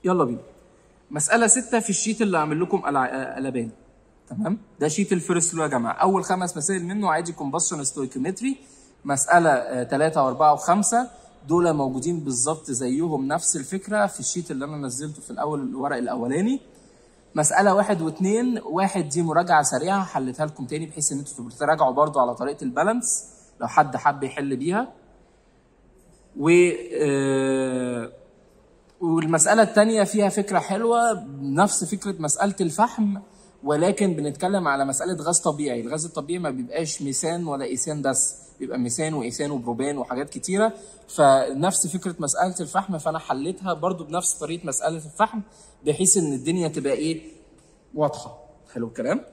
يلا بينا مسألة ستة في الشيت اللي عامل لكم قلع- قلبان تمام ده شيت الفيرست لو يا جماعة أول خمس مسائل منه عادي كومبشن ستويكيومتري مسألة ثلاثة وأربعة وخمسة دول موجودين بالظبط زيهم نفس الفكرة في الشيت اللي أنا نزلته في الأول الورق الأولاني مسألة واحد واثنين واحد دي مراجعة سريعة حلتها لكم تاني بحيث إن أنتوا تبقوا تراجعوا برضو على طريقة البالانس لو حد حب يحل بيها و آه، والمسألة التانية فيها فكرة حلوة نفس فكرة مسألة الفحم ولكن بنتكلم على مسألة غاز طبيعي الغاز الطبيعي ما بيبقاش ميثان ولا إيثان بس بيبقى ميثان وإيثان وبروبان وحاجات كتيرة فنفس فكرة مسألة الفحم فأنا حليتها برضو بنفس طريقة مسألة الفحم بحيث إن الدنيا تبقى إيه واضحة حلو الكلام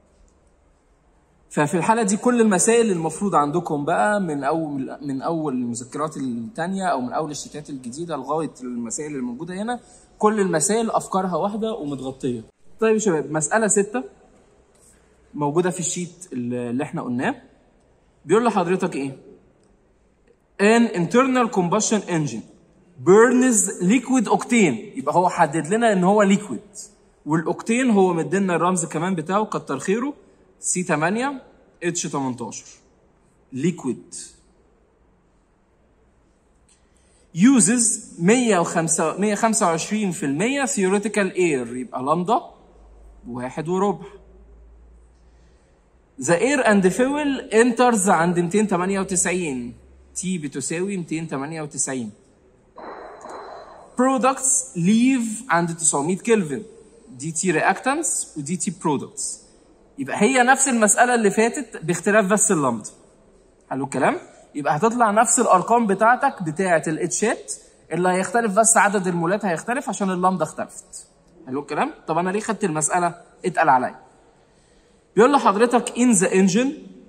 ففي الحالة دي كل المسائل المفروض عندكم بقى من أول من أول المذكرات التانية أو من أول الشتات الجديدة لغاية المسائل الموجودة هنا كل المسائل أفكارها واحدة ومتغطية. طيب يا شباب مسألة ستة موجودة في الشيت اللي احنا قلناه بيقول لحضرتك إيه؟ An internal combustion engine burns liquid octane يبقى هو حدد لنا إن هو liquid والأوكتين هو مدينا الرمز كمان بتاعه كتر خيره سي 8 اتش 18 liquid uses 125 125% theoretical air يبقى لامدا واحد وربع The air and fuel enters عند 298 T بتساوي 298 products leave عند 900 كلفن دي تي reactants ودي تي products يبقى هي نفس المسألة اللي فاتت باختلاف بس اللمض حلو الكلام؟ يبقى هتطلع نفس الأرقام بتاعتك بتاعة الاتشات اللي هيختلف بس عدد المولات هيختلف عشان اللمضة اختلفت حلو الكلام؟ طب أنا ليه خدت المسألة اتقل عليا؟ بيقول لحضرتك in the engine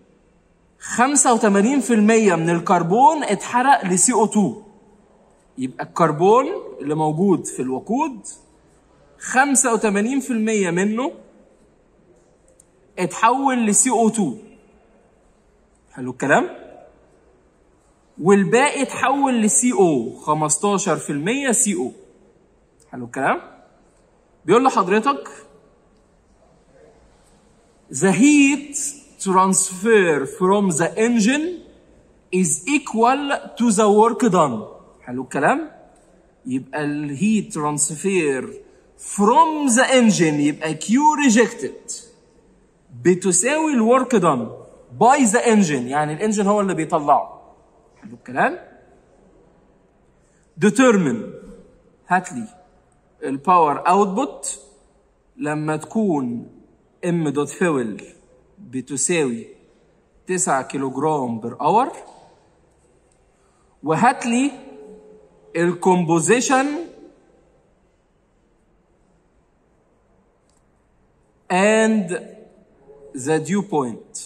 85% من الكربون اتحرق ل CO2 يبقى الكربون اللي موجود في الوقود 85% منه اتحول ل CO2 حلو الكلام والباقي اتحول ل CO 15% CO حلو الكلام بيقول لحضرتك the heat transfer from the engine is equal to the work done حلو الكلام يبقى الهيت ترانسفير from the engine يبقى Q rejected بتساوي الورك دان باي ذا انجن يعني الانجن هو اللي بيطلعه حلو الكلام determine هات لي الباور اوتبوت لما تكون ام دوت فيول بتساوي 9 كيلو جرام بر اور وهات لي الكومبوزيشن and the dew point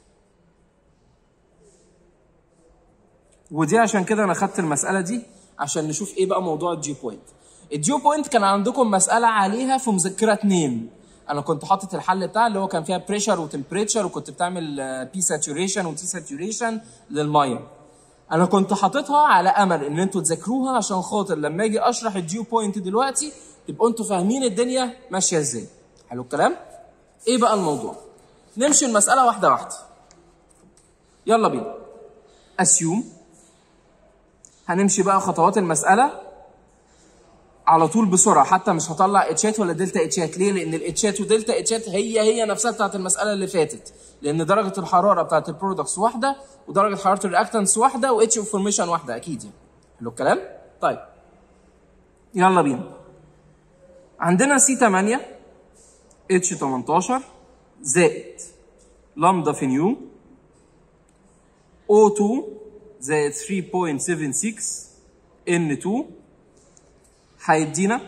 ودي عشان كده انا خدت المساله دي عشان نشوف ايه بقى موضوع الديو بوينت الديو بوينت كان عندكم مساله عليها في مذكره اتنين انا كنت حاطط الحل بتاع اللي هو كان فيها بريشر وتمبريتشر وكنت بتعمل بي ساتوريشن وتي ساتوريشن للميه انا كنت حاططها على امل ان انتوا تذاكروها عشان خاطر لما اجي اشرح الديو بوينت دلوقتي تبقوا انتوا فاهمين الدنيا ماشيه ازاي حلو الكلام ايه بقى الموضوع نمشي المساله واحده واحده يلا بينا اسيوم هنمشي بقى خطوات المساله على طول بسرعه حتى مش هطلع اتشات ولا دلتا اتشات ليه لان الاتشات ودلتا اتشات هي هي نفسها بتاعت المساله اللي فاتت لان درجه الحراره بتاعت البرودكتس واحده ودرجه حراره الرياكتنس واحده واتش انفورميشن واحده اكيد يعني حلو الكلام طيب يلا بينا عندنا سي 8 اتش 18 زائد لامدا في نيو O2 زائد 3.76 N2 هيدينا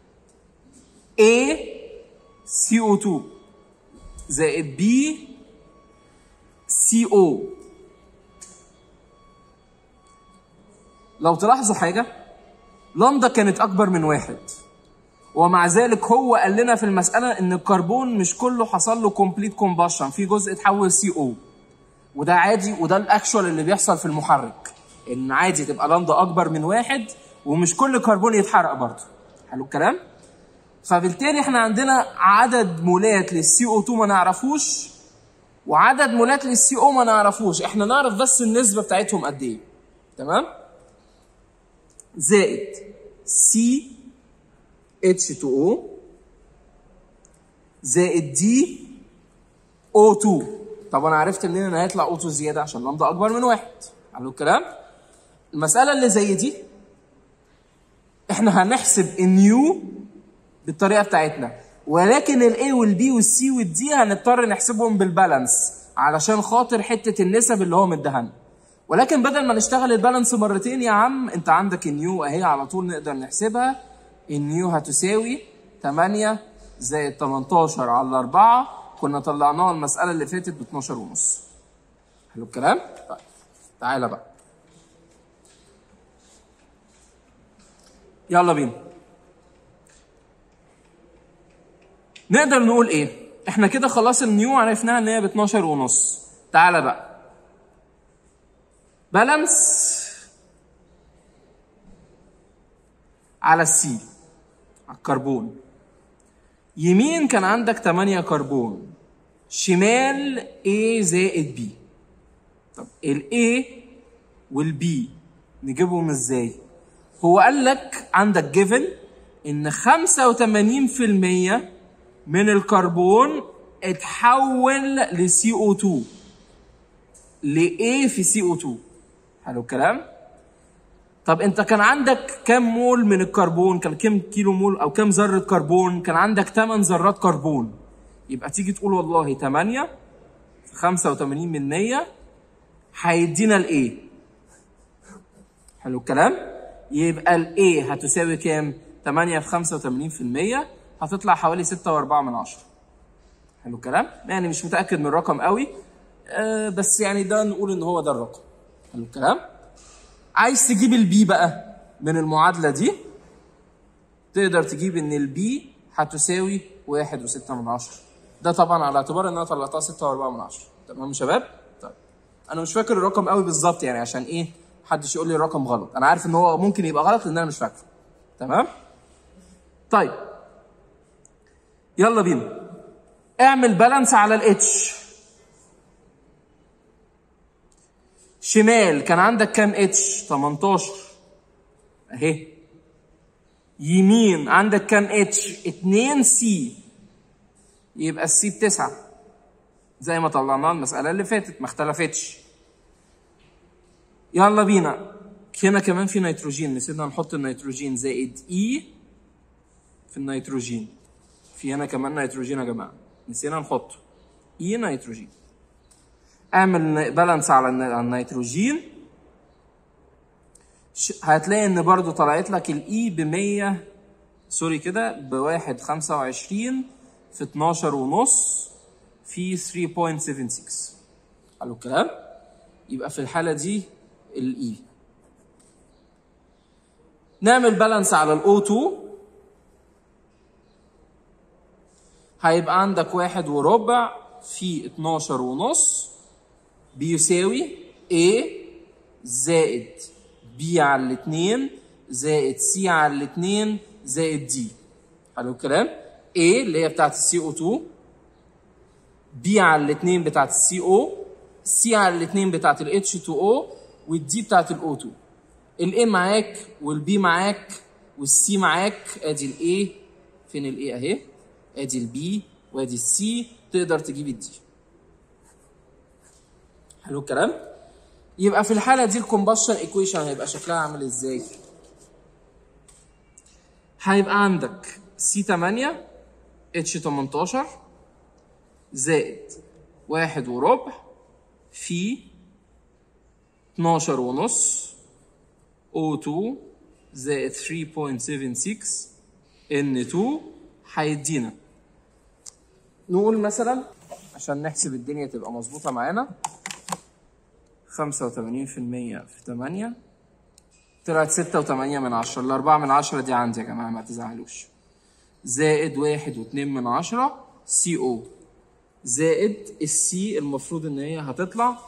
A CO2 زائد B CO لو تلاحظوا حاجة لامدا كانت أكبر من واحد ومع ذلك هو قال لنا في المسألة إن الكربون مش كله حصل له كومبليت كومباشن في جزء اتحول سي او وده عادي وده الاكشوال اللي بيحصل في المحرك ان عادي تبقى لامدا اكبر من واحد ومش كل كربون يتحرق برضه حلو الكلام فبالتالي احنا عندنا عدد مولات للسي او 2 ما نعرفوش وعدد مولات للسي او ما نعرفوش احنا نعرف بس النسبه بتاعتهم قد ايه تمام زائد سي اتش 2 او زائد دي او 2 طب انا عرفت منين ان هيطلع او 2 زياده عشان لامدا اكبر من واحد حلو الكلام المساله اللي زي دي احنا هنحسب النيو بالطريقه بتاعتنا ولكن الاي والبي والسي والدي هنضطر نحسبهم بالبالانس علشان خاطر حته النسب اللي هو مديها ولكن بدل ما نشتغل البالانس مرتين يا عم انت عندك النيو اهي على طول نقدر نحسبها النيو هتساوي 8 زائد 18 على 4 كنا طلعناها المساله اللي فاتت ب 12 ونص حلو الكلام طيب تعالى بقى يلا بينا نقدر نقول ايه احنا كده خلاص النيو عرفناها ان هي ب 12 ونص تعالى بقى بالانس على السي على الكربون يمين كان عندك 8 كربون شمال A زائد B طب ال A وال B نجيبهم ازاي؟ هو قال لك عندك جيفن ان 85% من الكربون اتحول ل CO2 ل A في CO2 حلو الكلام؟ طب انت كان عندك كام مول من الكربون؟ كان كام كيلو مول او كام ذرة كربون؟ كان عندك 8 ذرات كربون يبقى تيجي تقول والله 8 في 85 من 100 هيدينا الايه؟ حلو الكلام؟ يبقى الايه هتساوي كام؟ 8 في 85% هتطلع حوالي 6.4 من 10 حلو الكلام؟ يعني مش متأكد من الرقم قوي آه بس يعني ده نقول ان هو ده الرقم حلو الكلام؟ عايز تجيب البي بقى من المعادلة دي تقدر تجيب ان البي هتساوي واحد وستة من عشرة ده طبعا على اعتبار ان انا طلعتها ستة واربعة من عشرة تمام يا شباب؟ طيب انا مش فاكر الرقم قوي بالظبط يعني عشان ايه محدش يقول لي الرقم غلط انا عارف ان هو ممكن يبقى غلط لان انا مش فاكره تمام؟ طيب يلا بينا اعمل بالانس على الاتش شمال كان عندك كام اتش 18 اهي يمين عندك كام اتش 2 سي يبقى السي بتسعة زي ما طلعناها المسألة اللي فاتت ما اختلفتش يلا بينا هنا كمان في نيتروجين نسينا نحط النيتروجين زائد اي في النيتروجين في هنا كمان نيتروجين يا جماعة نسينا نحطه اي نيتروجين اعمل بالانس على النيتروجين هتلاقي ان برضو طلعت لك الاي ب 100 سوري كده ب 1 25 في 12 ونص في 3.76 حلو الكلام يبقى في الحاله دي الاي نعمل بالانس على الاو 2 هيبقى عندك واحد وربع في 12 ونص بيساوي A زائد B على الاتنين زائد C على الاتنين زائد D حلو الكلام A اللي هي بتاعت السي او 2 B على الاتنين بتاعت السي او C على الاتنين بتاعت ال H2O والدي بتاعت ال O2 ال A معاك وال B معاك وال C معاك ادي ال A فين ال A اهي ادي ال B وادي ال C تقدر تجيب الدي حلو الكلام يبقى في الحاله دي الكومبشن ايكويشن هيبقى شكلها عامل ازاي هيبقى عندك سي 8 اتش 18 زائد واحد وربع في 12 ونص O2 زائد 3.76 N2 هيدينا نقول مثلا عشان نحسب الدنيا تبقى مظبوطة معانا 85% في 8 طلعت 6 و8 من 10 الأربعة من 10 دي عندي يا جماعة ما تزعلوش زائد واحد واتنين من عشرة سي او زائد السي المفروض ان هي هتطلع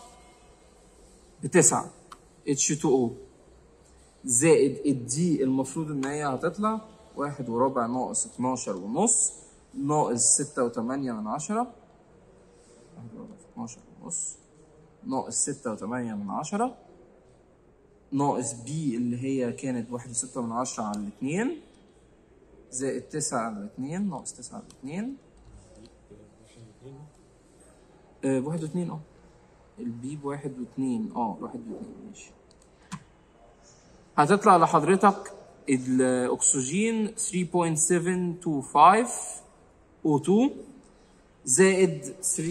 بتسعة اتش 2 او زائد الدي المفروض ان هي هتطلع واحد وربع ناقص اتناشر ونص ناقص ستة وتمانية من عشرة واحد وربع في اتناشر ونص ناقص ستة وتمانية من عشرة ناقص بي اللي هي كانت واحد وستة من عشرة على الاتنين زائد تسعة على الاتنين ناقص تسعة على الاتنين آه، بواحد واتنين اه البي بواحد واتنين اه واحد واتنين ماشي هتطلع لحضرتك الاكسجين 3.725 O2 زائد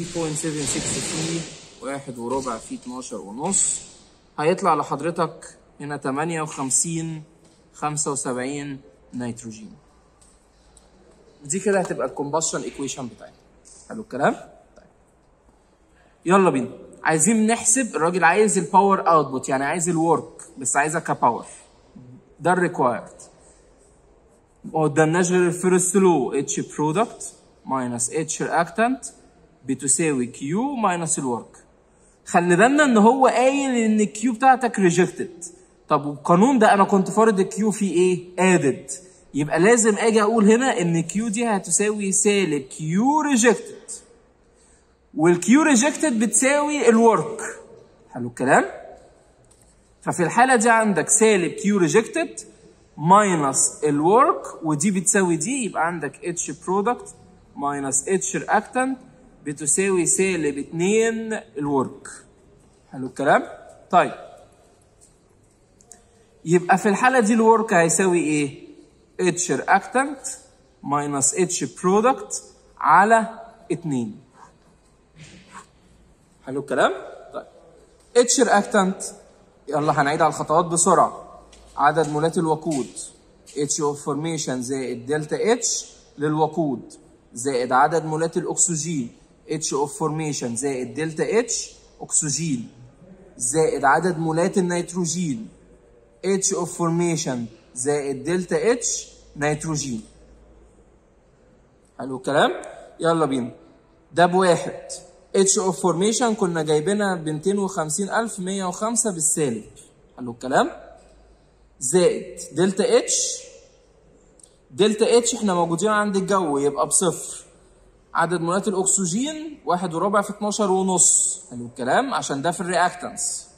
3.763 واحد وربع في 12 ونص هيطلع لحضرتك هنا 58 75 نيتروجين دي كده هتبقى الكومبشن ايكويشن بتاعتنا حلو الكلام طيب يلا بينا عايزين نحسب الراجل عايز الباور اوتبوت يعني عايز الورك بس عايزها كباور ده الريكوايرد ما قدامناش غير الفيرست لو اتش برودكت ماينس اتش رياكتنت بتساوي كيو ماينس الورك خلي بالنا ان هو قايل ان الكيو بتاعتك ريجكتد طب والقانون ده انا كنت فارض الكيو فيه ايه ادد يبقى لازم اجي اقول هنا ان كيو دي هتساوي سالب كيو ريجكتد والكيو ريجكتد بتساوي الورك حلو الكلام ففي الحاله دي عندك سالب كيو ريجكتد ماينس الورك ودي بتساوي دي يبقى عندك اتش برودكت ماينس اتش رياكتنت بتساوي سالب 2 الورك حلو الكلام طيب يبقى في الحاله دي الورك هيساوي ايه اتش رياكتنت ماينس اتش برودكت على 2 حلو الكلام طيب اتش رياكتنت يلا هنعيد على الخطوات بسرعه عدد مولات الوقود اتش اوف فورميشن زائد دلتا اتش للوقود زائد عدد مولات الاكسجين اتش اوف فورميشن زائد دلتا اتش اكسجين زائد عدد مولات النيتروجين اتش اوف فورميشن زائد دلتا اتش نيتروجين حلو الكلام يلا بينا ده بواحد اتش اوف فورميشن كنا جايبينها ب 250105 بالسالب حلو الكلام زائد دلتا اتش دلتا اتش احنا موجودين عند الجو يبقى بصفر عدد مولات الاكسجين واحد وربع في 12 ونص حلو الكلام عشان ده في الرياكتنس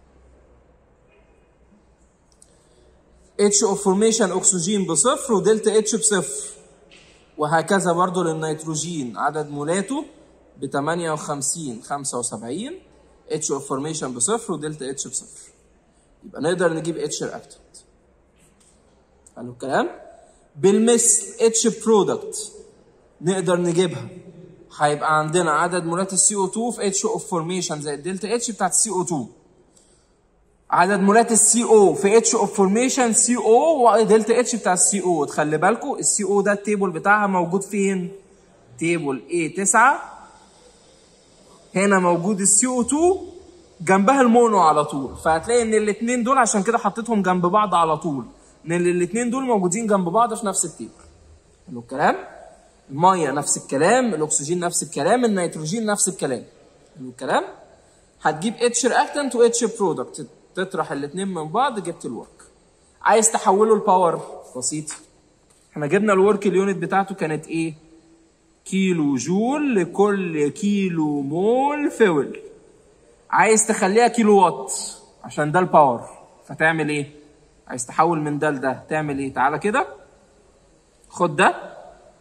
اتش اوف فورميشن اكسجين بصفر ودلتا اتش بصفر وهكذا برضو للنيتروجين عدد مولاته ب 58 75 اتش اوف فورميشن بصفر ودلتا اتش بصفر يبقى نقدر نجيب اتش رياكتنت حلو الكلام بالمثل اتش برودكت نقدر نجيبها هيبقى عندنا عدد مولات السي او 2 في اتش اوف فورميشن زائد دلتا اتش بتاعت السي او 2 عدد مولات السي او في اتش اوف فورميشن سي او ودلتا اتش بتاع السي او تخلي بالكم السي او ده التيبل بتاعها موجود فين؟ تيبل A 9 هنا موجود السي او 2 جنبها المونو على طول فهتلاقي ان الاثنين دول عشان كده حطيتهم جنب بعض على طول ان الاثنين دول موجودين جنب بعض في نفس التيبل حلو الكلام؟ الميه نفس الكلام الاكسجين نفس الكلام النيتروجين نفس الكلام حلو الكلام؟ هتجيب اتش رياكتنت واتش برودكت تطرح الاثنين من بعض جبت الورك عايز تحوله لباور بسيط احنا جبنا الورك اليونت بتاعته كانت ايه كيلو جول لكل كيلو مول فول عايز تخليها كيلو وات عشان ده الباور فتعمل ايه عايز تحول من ده لده تعمل ايه تعالى كده خد ده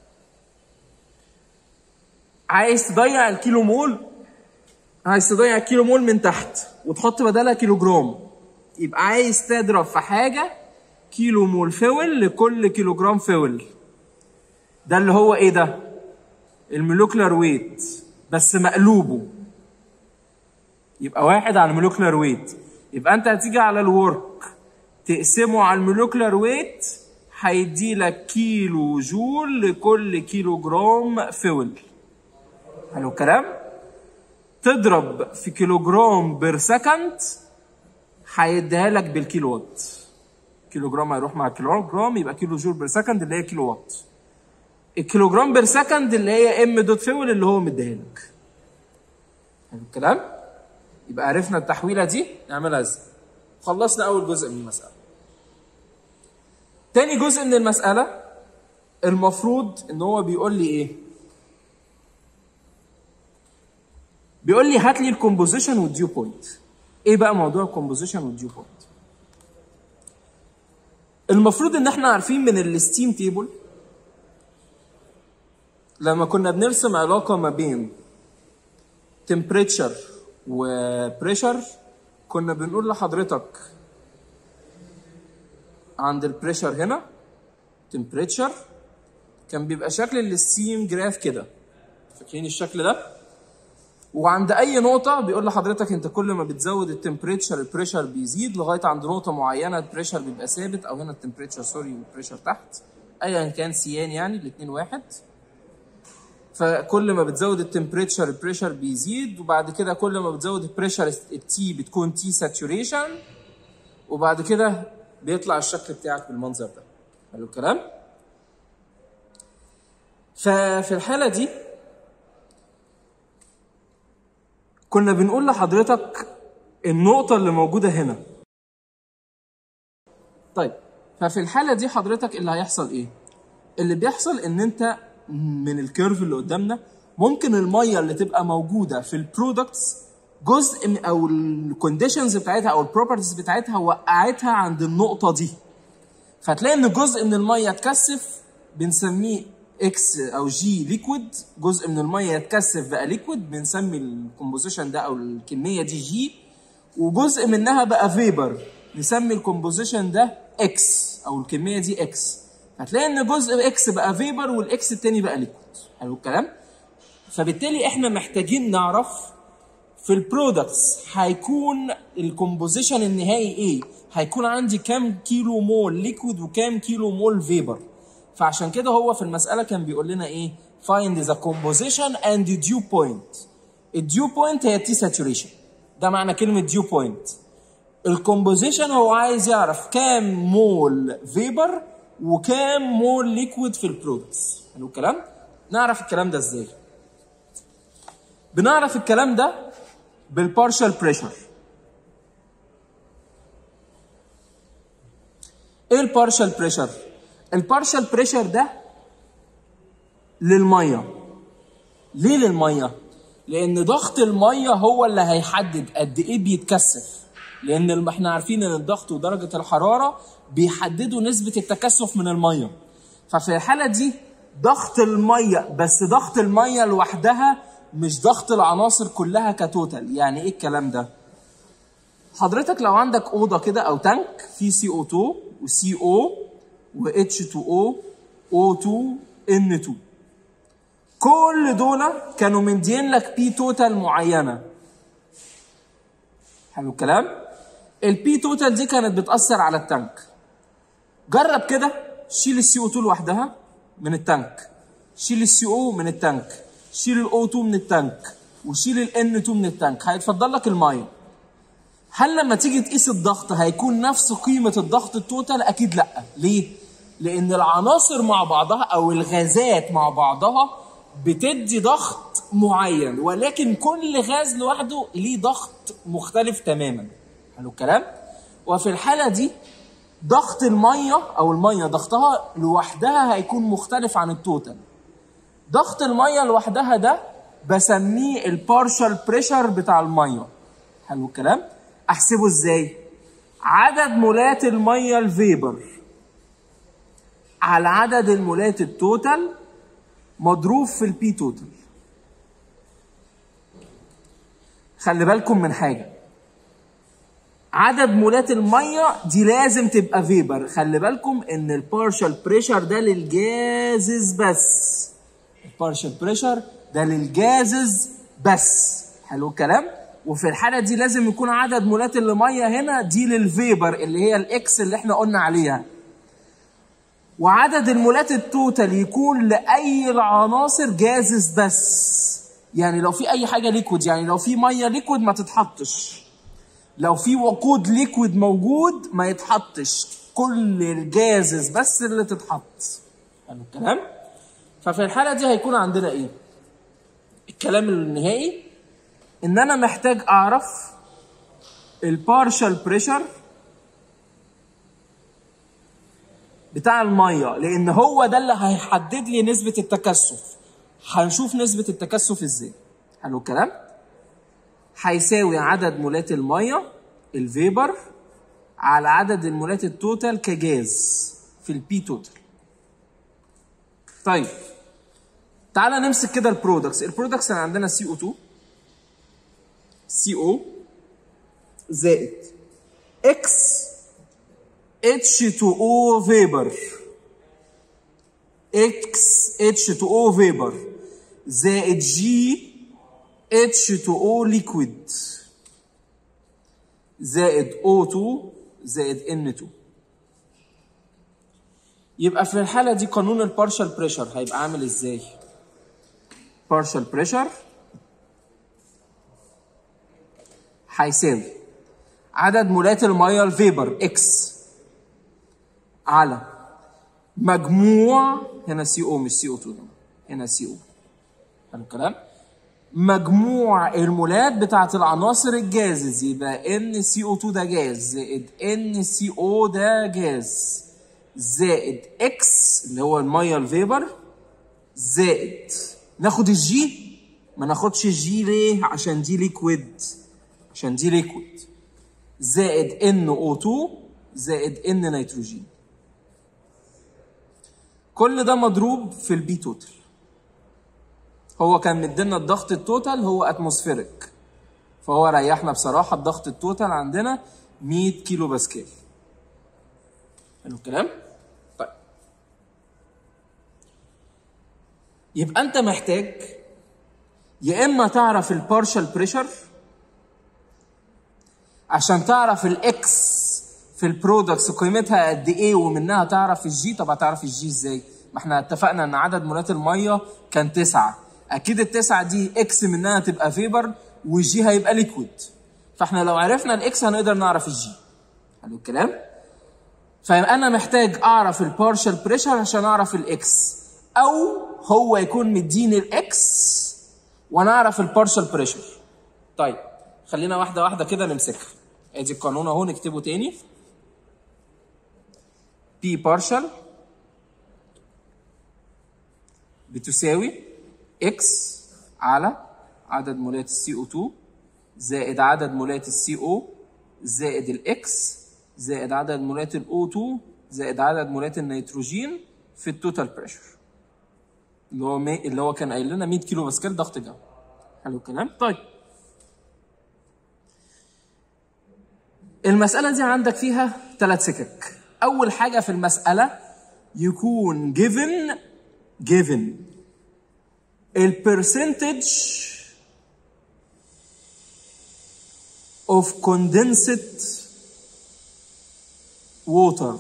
عايز تضيع الكيلو مول عايز تضيع الكيلو مول من تحت وتحط بدلها كيلو جرام يبقى عايز تضرب في حاجة كيلو مول فول لكل كيلو جرام فول ده اللي هو ايه ده المولكولار ويت بس مقلوبه يبقى واحد على المولكولار ويت يبقى انت هتيجي على الورك تقسمه على المولكولار ويت هيدي لك كيلو جول لكل كيلو جرام فول حلو الكلام تضرب في كيلو جرام بير سكند هيديها لك بالكيلو وات كيلو جرام هيروح مع كيلو جرام يبقى كيلو جول بير سكند اللي هي كيلو وات الكيلو جرام بير سكند اللي هي ام دوت فول اللي هو مديها لك حلو الكلام يبقى عرفنا التحويله دي نعملها ازاي خلصنا اول جزء من المساله تاني جزء من المساله المفروض ان هو بيقول لي ايه بيقول لي هات لي الكومبوزيشن والديو بوينت ايه بقى موضوع الكومبوزيشن والديو بوينت المفروض ان احنا عارفين من الستيم تيبل لما كنا بنرسم علاقه ما بين temperature وبريشر كنا بنقول لحضرتك عند البريشر هنا temperature كان بيبقى شكل الستيم جراف كده فاكرين الشكل ده وعند اي نقطه بيقول لحضرتك انت كل ما بتزود التمبريتشر البريشر بيزيد لغايه عند نقطه معينه البريشر بيبقى ثابت او هنا التمبريتشر سوري والبريشر تحت ايا كان سيان يعني الاثنين واحد فكل ما بتزود التمبريتشر البريشر بيزيد وبعد كده كل ما بتزود البريشر التي بتكون تي ساتوريشن وبعد كده بيطلع الشكل بتاعك بالمنظر ده حلو الكلام ففي الحاله دي كنا بنقول لحضرتك النقطة اللي موجودة هنا. طيب ففي الحالة دي حضرتك اللي هيحصل ايه؟ اللي بيحصل ان انت من الكيرف اللي قدامنا ممكن المية اللي تبقى موجودة في البرودكتس جزء من او الكونديشنز بتاعتها او البروبرتيز بتاعتها وقعتها عند النقطة دي. فتلاقي ان جزء من المية اتكثف بنسميه اكس او جي ليكويد جزء من الميه يتكثف بقى ليكويد بنسمي الكومبوزيشن ده او الكميه دي جي وجزء منها بقى فيبر نسمي الكومبوزيشن ده اكس او الكميه دي اكس هتلاقي ان جزء اكس بقى فيبر والاكس التاني بقى ليكويد حلو الكلام فبالتالي احنا محتاجين نعرف في البرودكتس هيكون الكومبوزيشن النهائي ايه هيكون عندي كام كيلو مول ليكويد وكام كيلو مول فيبر فعشان كده هو في المسألة كان بيقول لنا إيه؟ find the composition and the dew point. الديو بوينت هي التي ساتوريشن. ده معنى كلمة ديو بوينت. الكومبوزيشن هو عايز يعرف كام مول فيبر وكام مول ليكويد في البرودكتس. حلو الكلام؟ نعرف الكلام ده ازاي؟ بنعرف الكلام ده بالبارشال بريشر. ايه البارشال بريشر؟ البارشال بريشر ده للميه ليه للميه لان ضغط الميه هو اللي هيحدد قد ايه بيتكثف لان احنا عارفين ان الضغط ودرجه الحراره بيحددوا نسبه التكثف من الميه ففي الحاله دي ضغط الميه بس ضغط الميه لوحدها مش ضغط العناصر كلها كتوتال يعني ايه الكلام ده حضرتك لو عندك اوضه كده او تانك فيه سي او 2 وسي او و H2O O2 N2 كل دول كانوا مدين لك بي توتال معينه حلو الكلام البي توتال دي كانت بتاثر على التانك جرب كده شيل السي او 2 لوحدها من التانك شيل السي او من التانك شيل الاو 2 من التانك وشيل الان 2 من التانك هيتفضل لك الميه هل لما تيجي تقيس الضغط هيكون نفس قيمه الضغط التوتال اكيد لا ليه لان العناصر مع بعضها او الغازات مع بعضها بتدي ضغط معين ولكن كل غاز لوحده ليه ضغط مختلف تماما حلو الكلام وفي الحاله دي ضغط الميه او الميه ضغطها لوحدها هيكون مختلف عن التوتال ضغط الميه لوحدها ده بسميه البارشال بريشر بتاع الميه حلو الكلام احسبه ازاي عدد مولات الميه الفيبر على عدد المولات التوتال مضروب في البي توتال خلي بالكم من حاجه عدد مولات الميه دي لازم تبقى فيبر خلي بالكم ان البارشال بريشر ده للجازز بس البارشال بريشر ده للجازز بس حلو الكلام وفي الحاله دي لازم يكون عدد مولات الميه هنا دي للفيبر اللي هي الاكس اللي احنا قلنا عليها وعدد المولات التوتال يكون لاي العناصر جازز بس يعني لو في اي حاجه ليكويد يعني لو في ميه ليكويد ما تتحطش لو في وقود ليكويد موجود ما يتحطش كل الجازز بس اللي تتحط حلو الكلام ففي الحاله دي هيكون عندنا ايه الكلام النهائي ان انا محتاج اعرف البارشال بريشر بتاع الميه لان هو ده اللي هيحدد لي نسبه التكثف هنشوف نسبه التكثف ازاي حلو الكلام هيساوي عدد مولات الميه الفيبر على عدد المولات التوتال كجاز في البي توتال طيب تعالى نمسك كده البرودكتس البرودكتس اللي عندنا سي او 2 سي او زائد اكس اتش 2 او فيبر اكس اتش 2 او فيبر زائد جي اتش 2 او ليكويد زائد O2 زائد N2 يبقى في الحالة دي قانون البارشال بريشر هيبقى عامل ازاي؟ بارشال بريشر هيساوي عدد مولات المية الفيبر اكس على مجموع هنا سي او مش سي او 2 هنا سي او حلو الكلام؟ مجموع المولات بتاعت العناصر الجازز يبقى ان سي او 2 ده جاز زائد ان سي او ده جاز زائد اكس اللي هو الميه الفيبر زائد ناخد الجي ما ناخدش الجي ليه عشان دي ليكويد عشان دي ليكويد زائد ان او 2 زائد ان نيتروجين كل ده مضروب في البي توتال هو كان مدينا الضغط التوتال هو اتموسفيريك فهو ريحنا بصراحه الضغط التوتال عندنا 100 كيلو باسكال حلو الكلام طيب يبقى انت محتاج يا اما تعرف البارشال بريشر عشان تعرف الاكس في البرودكتس قيمتها قد ايه ومنها تعرف الجي طب هتعرف الجي ازاي ما احنا اتفقنا ان عدد مولات الميه كان تسعة اكيد التسعة دي اكس منها تبقى فيبر والجي هيبقى ليكويد فاحنا لو عرفنا الاكس هنقدر نعرف الجي حلو الكلام فيبقى انا محتاج اعرف البارشال بريشر عشان اعرف الاكس او هو يكون مديني الاكس وانا اعرف البارشال بريشر طيب خلينا واحده واحده كده نمسكها ادي القانون اهو نكتبه تاني P partial بتساوي X على عدد مولات السي او 2 زائد عدد مولات السي او زائد الاكس زائد عدد مولات الاو 2 زائد عدد مولات النيتروجين في التوتال بريشر اللي هو مي... اللي هو كان قايل لنا 100 كيلو باسكال ضغط جو حلو الكلام طيب المسألة دي عندك فيها ثلاث سكك أول حاجة في المسألة يكون given given البرسنتج of condensed water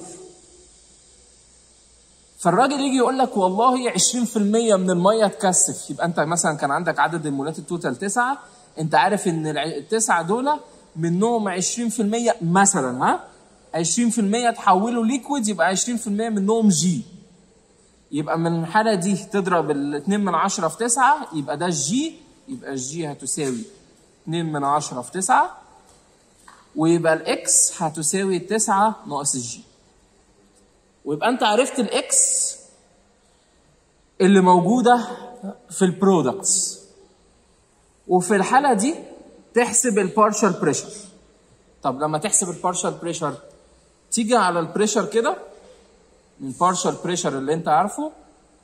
فالراجل يجي يقول لك والله 20% من الميه تكثف يبقى انت مثلا كان عندك عدد المولات التوتال تسعه انت عارف ان التسعه دول منهم 20% مثلا ها 20% تحولوا ليكويد يبقى 20% منهم جي يبقى من الحالة دي تضرب ال 2 من 10 في 9 يبقى ده الجي يبقى الجي هتساوي 2 من 10 في 9 ويبقى الاكس هتساوي 9 ناقص الجي ويبقى انت عرفت الاكس اللي موجودة في البرودكتس وفي الحالة دي تحسب البارشال بريشر طب لما تحسب البارشال بريشر تيجي على البريشر كده من بارشال بريشر اللي انت عارفه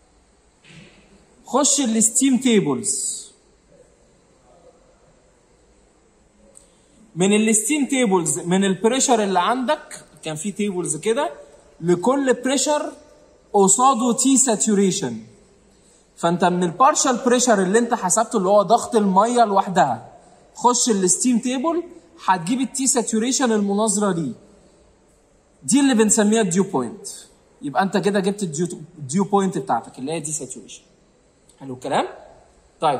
خش الستيم تيبلز من الستيم تيبلز من البريشر اللي عندك كان في تيبلز كده لكل بريشر قصاده تي ساتوريشن فانت من البارشال بريشر اللي انت حسبته اللي هو ضغط الميه لوحدها خش الستيم تيبل هتجيب التي ساتوريشن المناظره ليه دي اللي بنسميها الديو بوينت يبقى انت كده جبت الديو الديو بوينت بتاعتك اللي هي دي ساتوريشن حلو الكلام طيب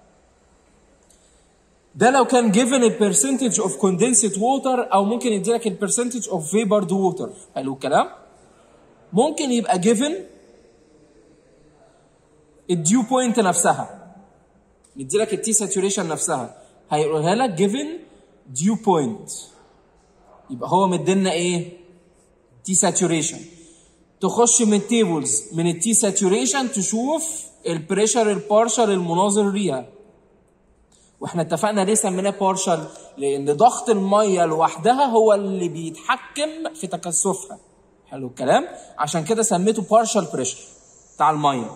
ده لو كان given البرسنتج اوف condensed water او ممكن يدي لك البرسنتج اوف vapored water حلو الكلام ممكن يبقى given الديو بوينت نفسها يدي لك التي ساتوريشن نفسها هيقولها لك given ديو بوينت يبقى هو مدينا ايه تي ساتوريشن تخش من التيبلز من التي ساتوريشن تشوف البريشر البارشل المناظر ليها واحنا اتفقنا ليه سميناه بارشل لان ضغط الميه لوحدها هو اللي بيتحكم في تكثفها حلو الكلام عشان كده سميته بارشل بريشر بتاع الميه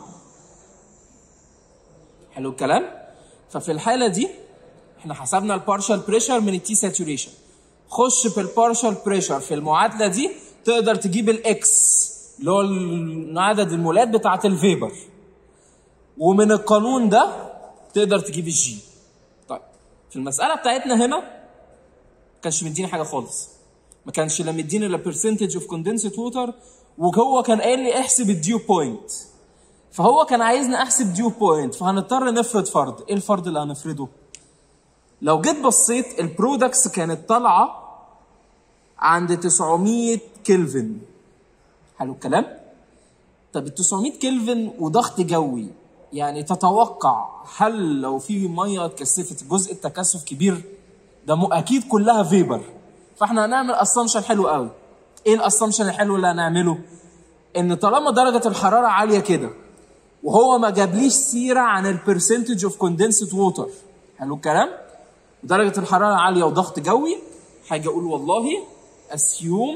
حلو الكلام ففي الحاله دي احنا حسبنا البارشل بريشر من التي ساتوريشن خش في البارشل بريشر في المعادله دي تقدر تجيب الاكس اللي هو ال- عدد المولات بتاعه الفيبر ومن القانون ده تقدر تجيب الجي طيب في المساله بتاعتنا هنا ما كانش مديني حاجه خالص ما كانش لا مديني لا برسنتج اوف كوندنسد ووتر وهو كان قايل لي احسب الديو بوينت فهو كان عايزني احسب ديو بوينت فهنضطر نفرض فرض ايه الفرض اللي هنفرضه لو جيت بصيت البرودكتس كانت طالعه عند 900 كلفن حلو الكلام طب ال 900 كلفن وضغط جوي يعني تتوقع هل لو في ميه اتكثفت جزء التكثف كبير ده مو اكيد كلها فيبر فاحنا هنعمل اسامبشن حلو قوي ايه الاسامبشن الحلو اللي هنعمله ان طالما درجه الحراره عاليه كده وهو ما جابليش سيره عن البرسنتج اوف كوندنسد ووتر حلو الكلام ودرجه الحراره عاليه وضغط جوي هاجي اقول والله اسيوم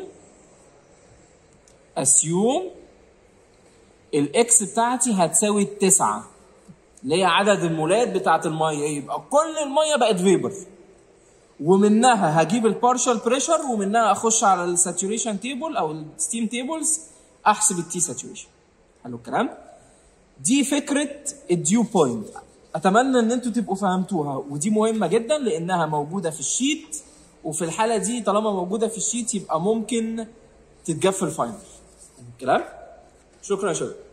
اسيوم الاكس بتاعتي هتساوي التسعة اللي هي عدد المولات بتاعت الميه يبقى كل الميه بقت فيبر ومنها هجيب البارشال بريشر ومنها اخش على الساتوريشن تيبل او الستيم تيبلز احسب التي ساتوريشن حلو الكلام دي فكره الديو بوينت اتمنى ان انتوا تبقوا فهمتوها ودي مهمه جدا لانها موجوده في الشيت وفي الحاله دي طالما موجوده في الشيت يبقى ممكن تتجاب في الفاينل الكلام شكرا يا شباب